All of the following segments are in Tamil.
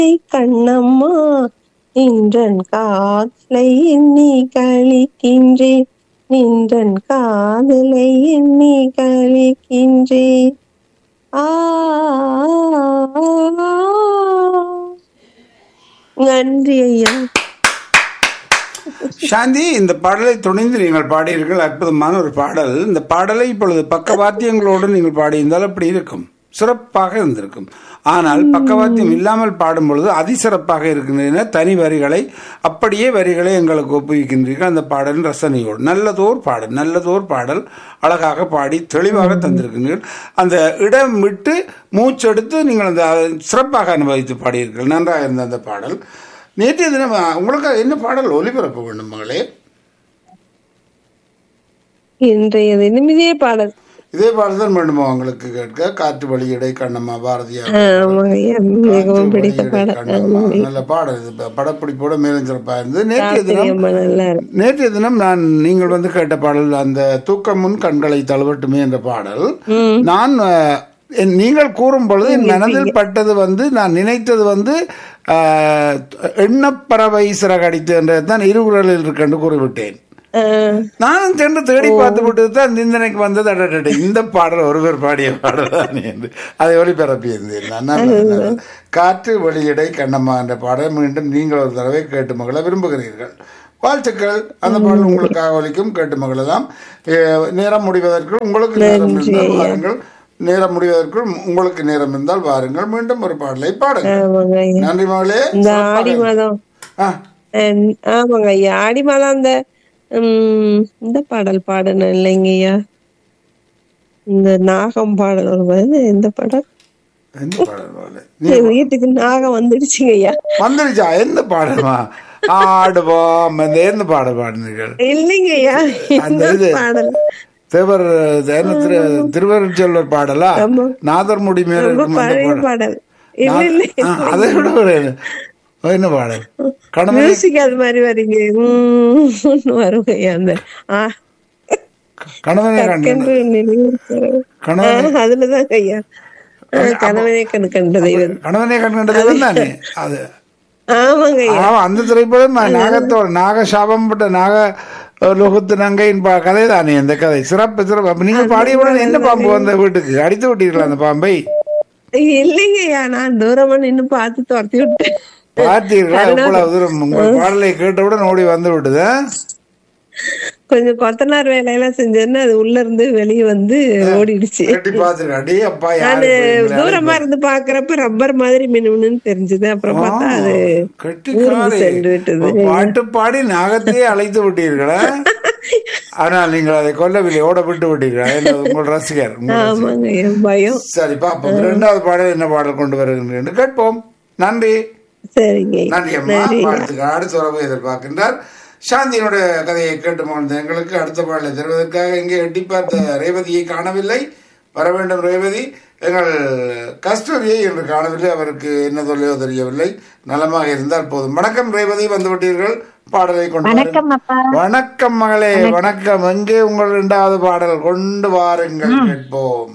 கண்ணம்மா நின்றன் காதலை எண்ணி கழிக்கின்றேன் நின்றன் காதலை எண்ணி கழிக்கின்றேன் ஆ நன்றி ஐயா சாந்தி இந்த பாடலை துணிந்து நீங்கள் பாடியிருங்கள் அற்புதமான ஒரு பாடல் இந்த பாடலை இப்பொழுது பக்கவாத்தியங்களோடு நீங்கள் பாடியிருந்தால் அப்படி இருக்கும் சிறப்பாக இருந்திருக்கும் ஆனால் பக்கவாத்தியம் இல்லாமல் பாடும் பொழுது அதிசிறப்பாக இருக்கின்றன தனி வரிகளை அப்படியே வரிகளை எங்களுக்கு ஒப்புவிக்கின்றீர்கள் அந்த பாடலின் ரசனையோடு நல்லதோர் பாடல் நல்லதோர் பாடல் அழகாக பாடி தெளிவாக தந்திருக்கின்றீர்கள் அந்த இடம் விட்டு மூச்செடுத்து நீங்கள் அந்த சிறப்பாக அனுபவித்து பாடியிருக்கீர்கள் நன்றாக இருந்த அந்த பாடல் நேற்றைய தினம் உங்களுக்கு என்ன பாடல் ஒலிபரப்ப வேண்டும் மகளே இன்றைய தினம் இதே பாடல் இதே பாடல் தான் வேண்டுமா உங்களுக்கு கேட்க காற்று வழியடை கண்ணம்மா பாரதியார் ஆமாங்க ஐயா மிகவும் பிடித்த வழியடை பாடல் கண்ணம்மா. நல்ல பாடல் இது ப- படப்பிடிப்போட மேலும் சிறப்பா இருந்தது நேற்றைய தினம் ரொம்ப நல்லா இருக்கு நேற்றைய தினம் நான் நீங்கள் வந்து கேட்ட பாடல் அந்த தூக்கம் முன் கண்களை தழுவட்டுமே என்ற பாடல் நான் அஹ், என்- நீங்கள் கூறும் பொழுது என் மனதில் பட்டது வந்து நான் நினைத்தது வந்து அஹ், எண்ணப்பறவை சிறகடித்து என்றதான் இருகுறலில் இருக்கென்று கூறிவிட்டேன் ஆஹ் நானும் சென்று தேடி பார்த்து விட்டு தான் சிந்தனைக்கு வந்தது அடடட இந்த பாடல் ஒருவர் பாடிய பாடல் தான் என்று அதை ஒளிபரப்பியிருந்தேன் நான் நல்லது, நல்லது. காற்று வெளியிடை கண்ணம்மா என்ற பாடல் மீண்டும் நீங்கள் ஒரு தடவை கேட்டு மகள விரும்புகிறீர்கள் வாழ்த்துக்கள் அந்த பாடல் உங்களுக்காக ஒலிக்கும் கேட்டு மகளெல்லாம் அஹ், நேரம் முடிவதற்குள் உங்களுக்கு நேரம் இருந்தால் வாருங்கள் நேரம் முடிவதற்குள் உங்களுக்கு நேரம் இருந்தால் வாருங்கள் மீண்டும் ஒரு பாடலை பாடுங்கள் ஆமாங்க ஐயா நன்றி மகளே இந்த ஆடி மாதம் ஆ, அஹ் ஆமாங்க ஐயா ஆடி மாதம் அந்த உம் இந்த பாடல் பாடணும் இல்லைங்க ஐயா இந்த நாகம் பாடல் ஒரு வருது எந்த பாடல் எந்த பாடல் மகளே? நீ வீட்டுக்கு நாகம் வந்துடுச்சுங்க ஐயா வந்துருச்சா எந்த பாடமா ஆடுவோம் அந்த எந்த பாடல் பாடினீர்கள் இல்லைங்க ஐயா அந்த இந்த இது பாடல் தேவர் என்ன திரு திருவருட்செல்வர் பாடலா ஆமா. நாதர் முடி மேல ரொம்ப இருக்கும் அந்த பழைய பாடல் பாடல் இல்ல இல்ல ஆ, அதை விட ஒரு என்ன பாடல் கணவன் மியூசிக் அது மாதிரி வரீங்க உம் வருங்க ஐயா அந்த ஆ கணவனை கண்டு கன்று நினைவு தரும். கணவன் ஆ, அதுலதான் ஐயா ஆ, கணவனே கண் கண்ட தெய்வம் கணவனை கண்டது தானே அது ஆமாங்க ஐயா ஆமா அந்த திரைப்படம் நாகத்தோட நாக சாபம் பட்ட நாக லோகத்து நங்கையின் பா- கதை தானே அந்த கதை சிறப்பு சிறப்பு அப்ப நீங்க பாடியவுடன் என்ன பாம்பு வந்த வீட்டுக்கு அடித்து விட்டீர்களா அந்த பாம்பை இல்லைங்க ஐயா நான் தூரமா நின்னு பார்த்து துரத்தி விட்டேன் பார்த்தீர்களா எவ்வளவு தூரம் உங்கள் பாடலை கேட்டவுடன் ஓடி வந்து விட்டுது கொஞ்சம் கொத்தனார் வேலையெல்லாம் செஞ்சேன்னு அது உள்ள இருந்து வெளியே வந்து ஓடிடுச்சு கட்டி பார்த்துருக்கேன் அடே அப்பா நானு யாரு போய் எங்களை தூரமா இருந்து பாக்குறப்ப ரப்பர் மாதிரி மினுமினு தெரிஞ்சது அப்புறம் பார்த்தா அது கட்டிக்காரி. சென்று விட்டது. ஒரு பாட்டு பாடி நாகத்தையே அழைத்து விட்டீர்களா ஆனால் நீங்கள் அதை கொல்லவில்லை ஓட விட்டு விட்டீர்களா என்ன உங்கள் ரசிகர் உங்கள் ரசிகர். ஆமாங்க ஐயா பயம் சரி பாப்போம் இரண்டாவது பாடல் என்ன பாடல் கொண்டு வருகின்றேன் என்று கேட்போம் நன்றி சரிங்க ஐயா. நன்றி அம்மா வாழ்த்துக்கள் அடுத்த உறவு எதிர்பார்க்கின்றார் சாந்தியினுடைய கதையை கேட்டு மகிழ்ந்த எங்களுக்கு அடுத்த பாடலை தருவதற்காக இங்கே எட்டி பார்த்த ரேவதியை காணவில்லை வர வேண்டும் ரேவதி எங்கள் கஸ்தூரியை என்று காணவில்லை அவருக்கு என்ன சொல்லையோ தெரியவில்லை நலமாக இருந்தால் போதும் வணக்கம் ரேவதி வந்து விட்டீர்கள் பாடலை கொண்டு வாருங்கள். வணக்கம் அப்பா வணக்கம் மகளே வணக்கம் எங்கே உங்கள் இரண்டாவது பாடல் கொண்டு வாருங்கள் கேட்போம்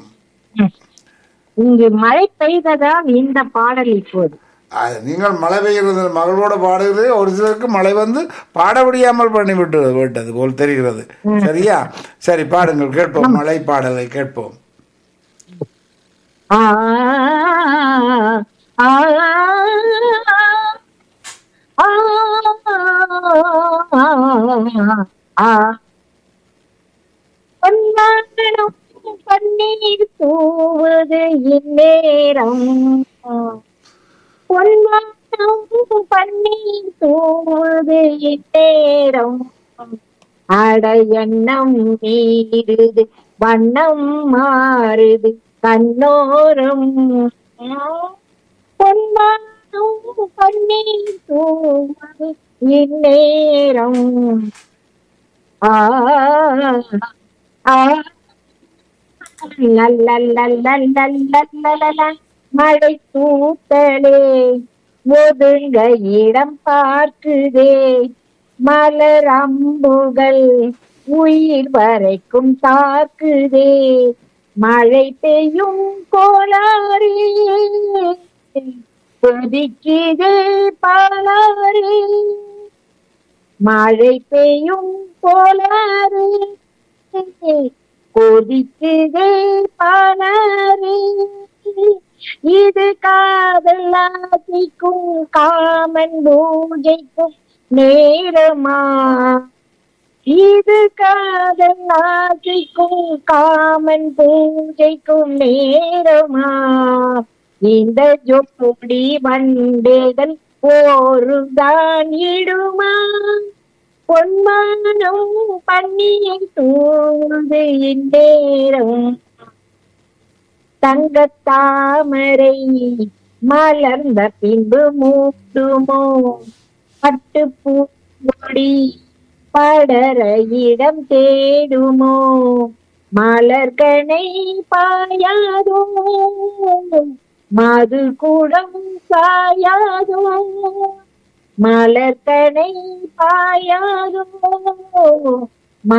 இங்கு மழை பெய்ததால் இந்த பாடல் இப்போது அது நீங்கள் மழை பெய்கிறது மகளோட பாடுகிறது ஒரு சிலருக்கு மழை வந்து பாட முடியாமல் பண்ணி விட்டு விட்டது போல் தெரிகிறது சரியா சரி பாடுங்கள் கேட்போம் மழை பாடலை கேட்போம் ஆ ஆ ஆ ஆ பொன்னாங்கனும் பன்னீர் தூவது இந்நேரம் பொன்னாங்கனும் பன்னீர் தூவது இந்நேரம் அட எண்ணம் மீறுது வண்ணம் மாறுது கண்ணோரம் பொன்னானும் கண்ணீர் தூவது இந்நேரம் ஆ ஆ லல்லல்லல்லல்லல்லல்லல்ல. மழை தூத்தலே ஒதுங்க இடம் பார்க்குதே மலர் அம்புகள் உயிர் வரைக்கும் தாக்குதே மழை பெய்யும் கோளாறு கொதிக்குதே பாலாறு மழை பெய்யும் போலாறு கொதிக்குதே பாலாறு இது காதல் ஆசைக்கும் காமன் பூஜைக்கும் நேரமா இது காதல் ஆசைக்கும் காமன் பூஜைக்கும் நேரமா இந்த ஜோடி வண்டேகள் போருதான் இடுமா பொன்மானம் பண்ணியை தூது இந்நேரம் தங்கத்தாமரை மலர்ந்த பின்பு மூடுமோ பட்டுப்பூடி படர இடம் தேடுமோ மலர்கனை பாயாதோ மது குடம் சாயாதோ மலர்கனை பாயாதோ